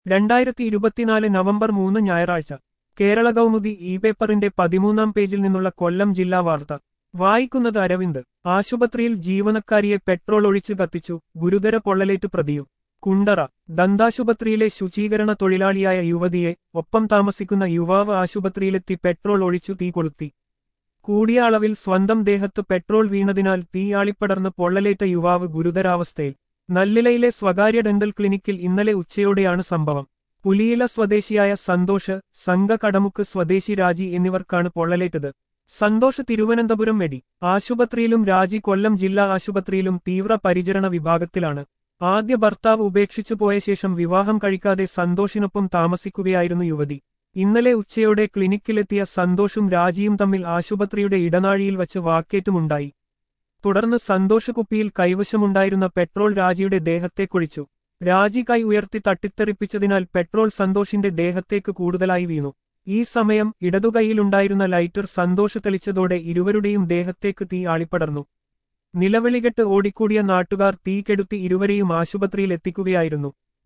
രണ്ടായിരത്തി ഇരുപത്തിനാല് നവംബർ മൂന്ന് ഞായറാഴ്ച കേരള കൗമുദി ഇ പേപ്പറിന്റെ പതിമൂന്നാം പേജിൽ നിന്നുള്ള കൊല്ലം ജില്ലാ വാർത്ത വായിക്കുന്നത് അരവിന്ദ് ആശുപത്രിയിൽ ജീവനക്കാരിയെ പെട്രോൾ ഒഴിച്ച് കത്തിച്ചു ഗുരുതര പൊള്ളലേറ്റ് പ്രതിയും കുണ്ടറ ദന്താശുപത്രിയിലെ ശുചീകരണ തൊഴിലാളിയായ യുവതിയെ ഒപ്പം താമസിക്കുന്ന യുവാവ് ആശുപത്രിയിലെത്തി പെട്രോൾ ഒഴിച്ചു തീ കൊളുത്തി കൂടിയ അളവിൽ സ്വന്തം ദേഹത്ത് പെട്രോൾ വീണതിനാൽ തീയാളിപ്പടർന്ന് പൊള്ളലേറ്റ യുവാവ് ഗുരുതരാവസ്ഥയിൽ നല്ലിലയിലെ സ്വകാര്യ ഡെന്റൽ ക്ലിനിക്കിൽ ഇന്നലെ ഉച്ചയോടെയാണ് സംഭവം പുലിയില സ്വദേശിയായ സന്തോഷ് സംഘ കടമുക്ക് സ്വദേശി രാജി എന്നിവർക്കാണ് പൊള്ളലേറ്റത് സന്തോഷ് തിരുവനന്തപുരം മെഡി ആശുപത്രിയിലും രാജി കൊല്ലം ജില്ലാ ആശുപത്രിയിലും തീവ്ര പരിചരണ വിഭാഗത്തിലാണ് ആദ്യ ഭർത്താവ് ഉപേക്ഷിച്ചു പോയ ശേഷം വിവാഹം കഴിക്കാതെ സന്തോഷിനൊപ്പം താമസിക്കുകയായിരുന്നു യുവതി ഇന്നലെ ഉച്ചയോടെ ക്ലിനിക്കിലെത്തിയ സന്തോഷും രാജിയും തമ്മിൽ ആശുപത്രിയുടെ ഇടനാഴിയിൽ വച്ച് വാക്കേറ്റുമുണ്ടായി തുടർന്ന് സന്തോഷ് കുപ്പിയിൽ കൈവശമുണ്ടായിരുന്ന പെട്രോൾ രാജിയുടെ ദേഹത്തെ കുഴിച്ചു രാജി കൈ ഉയർത്തി തട്ടിത്തെറിപ്പിച്ചതിനാൽ പെട്രോൾ സന്തോഷിന്റെ ദേഹത്തേക്ക് കൂടുതലായി വീണു ഈ സമയം ഇടതുകൈയിലുണ്ടായിരുന്ന ലൈറ്റർ സന്തോഷ് തെളിച്ചതോടെ ഇരുവരുടെയും ദേഹത്തേക്ക് തീ ആളിപ്പടർന്നു നിലവിളികെട്ട് ഓടിക്കൂടിയ നാട്ടുകാർ തീ കെടുത്തി ഇരുവരെയും ആശുപത്രിയിൽ എത്തിക്കുകയായിരുന്നു